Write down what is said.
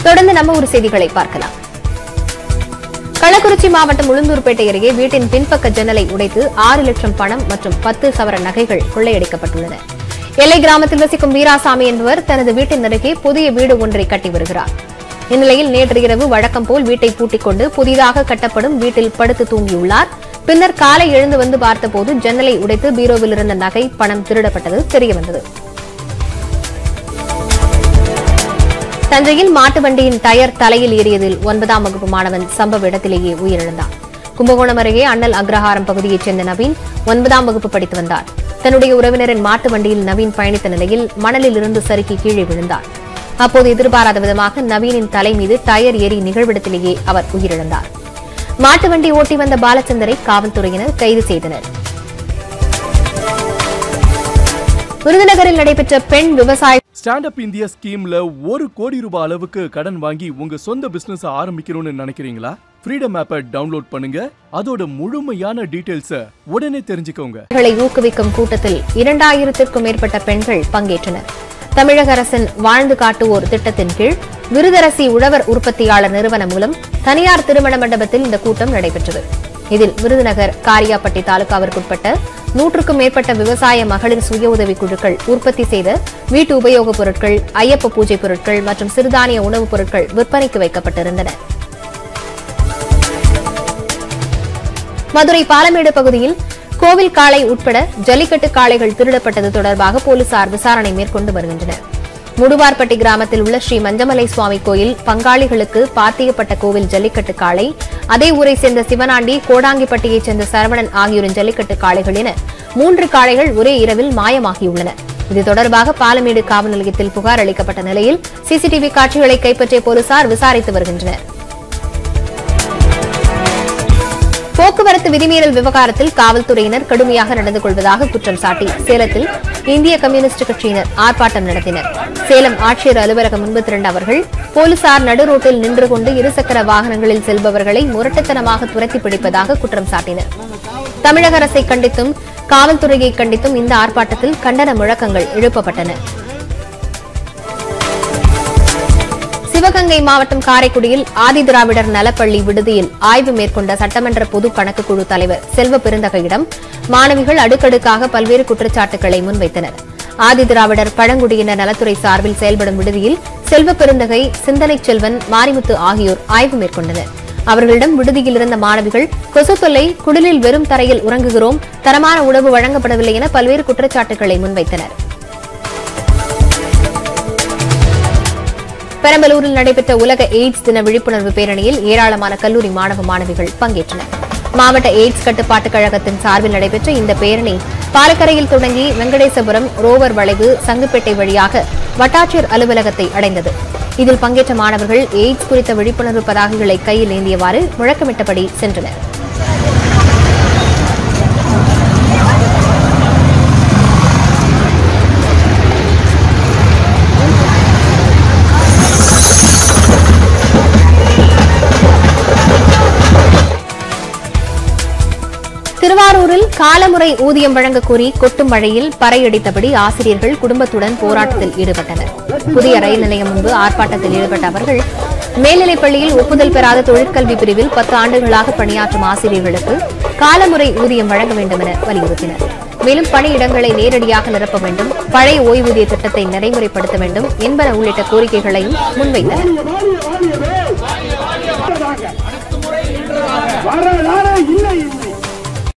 தொடர்ந்து நம்ம ஒரு செய்திகளை பார்க்கலாம் கள்ளக்குறிச்சி மாவட்டம் உளுந்தூர்பேட்டை அருகே வீட்டின் பின்பக்க ஜன்னலை உடைத்து ஆறு லட்சம் பணம் மற்றும் பத்து சவர நகைகள் கொள்ளையடிக்கப்பட்டுள்ளன எல்லை கிராமத்தில் வசிக்கும் வீராசாமி என்பவர் தனது வீட்டின் அருகே புதிய வீடு ஒன்றை கட்டி வருகிறார் இந்நிலையில் நேற்று இரவு வழக்கம் போல் வீட்டை பூட்டிக் கொண்டு புதிதாக கட்டப்படும் வீட்டில் படுத்து தூங்கியுள்ளார் பின்னர் காலை எழுந்து வந்து பார்த்தபோது ஜன்னலை உடைத்து பீரோவில் இருந்த நகை பணம் திருடப்பட்டது தெரியவந்தது தஞ்சையில் மாட்டு வண்டியின் டயர் தலையில் ஏறியதில் ஒன்பதாம் வகுப்பு மாணவன் சம்பவ இடத்திலேயே உயிரிழந்தார் கும்பகோணம் அருகே அண்ணல் அக்ரஹாரம் பகுதியைச் சேர்ந்த நவீன் ஒன்பதாம் வகுப்பு படித்து வந்தார் தன்னுடைய உறவினரின் மாட்டு வண்டியில் நவீன் பயணித்த நிலையில் மணலில் இருந்து சறுக்கி கீழே விழுந்தார் அப்போது எதிர்பாராத விதமாக நவீனின் தலை மீது டயர் ஏறி நிகழ்விடத்திலேயே அவர் உயிரிழந்தார் மாட்டு வண்டி ஓட்டி வந்த பாலச்சந்தரை காவல்துறையினர் கைது செய்தனர் விருதுநகரில் நடைபெற்ற பெண் விவசாய ஸ்டாண்ட் அப் இந்தியா ஸ்கீம்ல ஒரு கோடி ரூபாய் அளவுக்கு கடன் வாங்கி உங்க சொந்த பிசினஸ் ஆரம்பிக்கணும்னு நினைக்கிறீங்களா ஃப்ரீடம் ஆப்பை டவுன்லோட் பண்ணுங்க அதோட முழுமையான டீடைல்ஸ உடனே தெரிஞ்சுக்கோங்க களை ஊக்குவிக்கும் கூட்டத்தில் இரண்டாயிரத்திற்கும் மேற்பட்ட பெண்கள் பங்கேற்றனர் தமிழக அரசின் வாழ்ந்து காட்டுவோர் திட்டத்தின் கீழ் விருதரசி உழவர் உற்பத்தியாளர் நிறுவனம் மூலம் தனியார் திருமண மண்டபத்தில் இந்த கூட்டம் நடைபெற்றது இதில் விருதுநகர் காரியாப்பட்டி தாலுகாவிற்குட்பட்ட நூற்றுக்கும் மேற்பட்ட விவசாய மகளிர் சுய உதவிக் குழுக்கள் உற்பத்தி செய்த வீட்டு உபயோகப் பொருட்கள் ஐயப்ப பூஜை பொருட்கள் மற்றும் சிறுதானிய உணவுப் பொருட்கள் விற்பனைக்கு வைக்கப்பட்டிருந்தன மதுரை பாலமேடு பகுதியில் கோவில் காளை உட்பட ஜல்லிக்கட்டு காளைகள் திருடப்பட்டது தொடர்பாக போலீசார் விசாரணை மேற்கொண்டு வருகின்றனர் முடுவார்பட்டி கிராமத்தில் உள்ள ஸ்ரீ மஞ்சமலை சுவாமி கோயில் பங்காளிகளுக்கு பாத்தியப்பட்ட கோவில் ஜல்லிக்கட்டு காளை அதே ஊரை சேர்ந்த சிவனாண்டி கோடாங்கிப்பட்டியைச் சேர்ந்த சரவணன் ஆகியோரின் ஜல்லிக்கட்டு காளைகள் என மூன்று காளைகள் ஒரே இரவில் மாயமாகியுள்ளன இது தொடர்பாக பாலமேடு காவல் நிலையத்தில் புகார் அளிக்கப்பட்ட நிலையில் சிசிடிவி காட்சிகளை கைப்பற்றிய போலீசார் விசாரித்து வருகின்றனர் போக்குவரத்து விதிமீறல் விவகாரத்தில் காவல்துறையினர் கடுமையாக நடந்து கொள்வதாக குற்றம் சாட்டி சேலத்தில் இந்திய கம்யூனிஸ்ட் கட்சியினர் ஆர்ப்பாட்டம் நடத்தினர் சேலம் ஆட்சியர் அலுவலகம் முன்பு திரண்ட அவர்கள் போலீசார் நடுரோட்டில் நின்று கொண்டு இருசக்கர வாகனங்களில் செல்பவர்களை முரட்டுத்தனமாக துரத்தி பிடிப்பதாக குற்றம் சாட்டினர் தமிழக அரசை கண்டித்தும் காவல்துறையை கண்டித்தும் இந்த ஆர்ப்பாட்டத்தில் கண்டன முழக்கங்கள் எழுப்பப்பட்டன சிவகங்கை மாவட்டம் காரைக்குடியில் ஆதிதிராவிடர் நலப்பள்ளி விடுதியில் ஆய்வு மேற்கொண்ட சட்டமன்ற பொது கணக்கு குழு தலைவர் செல்வ பெருந்தகையிடம் மாணவிகள் அடுக்கடுக்காக பல்வேறு குற்றச்சாட்டுகளை முன்வைத்தனர் ஆதிதிராவிடர் பழங்குடியினர் நலத்துறை சார்பில் செயல்படும் விடுதியில் செல்வ பெருந்தகை சிந்தனை செல்வன் மாரிமுத்து ஆகியோர் ஆய்வு மேற்கொண்டனர் அவர்களிடம் விடுதியில் இருந்த மாணவிகள் கொசு தொல்லை குடிலில் வெறும் தரையில் உறங்குகிறோம் தரமான உணவு வழங்கப்படவில்லை என பல்வேறு குற்றச்சாட்டுகளை முன்வைத்தனர் பெரம்பலூரில் நடைபெற்ற உலக எய்ட்ஸ் தின விழிப்புணர்வு பேரணியில் ஏராளமான கல்லூரி மாணவ மாணவிகள் பங்கேற்றனர் மாவட்ட எய்ட்ஸ் கட்டுப்பாட்டுக் கழகத்தின் சார்பில் நடைபெற்ற இந்த பேரணி பாலக்கரையில் தொடங்கி வெங்கடேசபுரம் ரோவர் வளைவு சங்குப்பேட்டை வழியாக வட்டாட்சியர் அலுவலகத்தை அடைந்தது இதில் பங்கேற்ற மாணவர்கள் எய்ட்ஸ் குறித்த விழிப்புணர்வு பதாகைகளை கையில் ஏந்தியவாறு முழக்கமிட்டபடி சென்றனர் திருவாரூரில் காலமுறை ஊதியம் வழங்க கோரி கொட்டும் மழையில் பறையடித்தபடி ஆசிரியர்கள் குடும்பத்துடன் போராட்டத்தில் ஈடுபட்டனர் புதிய ரயில் நிலையம் முன்பு ஆர்ப்பாட்டத்தில் ஈடுபட்ட அவர்கள் மேல்நிலைப் பள்ளியில் ஒப்புதல் பெறாத தொழிற்கல்வி பிரிவில் பத்து ஆண்டுகளாக பணியாற்றும் ஆசிரியர்களுக்கு காலமுறை ஊதியம் வழங்க வேண்டும் என வலியுறுத்தினர் மேலும் பணியிடங்களை நேரடியாக நிரப்ப வேண்டும் பழைய ஓய்வூதிய திட்டத்தை நடைமுறைப்படுத்த வேண்டும் என்பன உள்ளிட்ட கோரிக்கைகளையும் முன்வைத்தனர்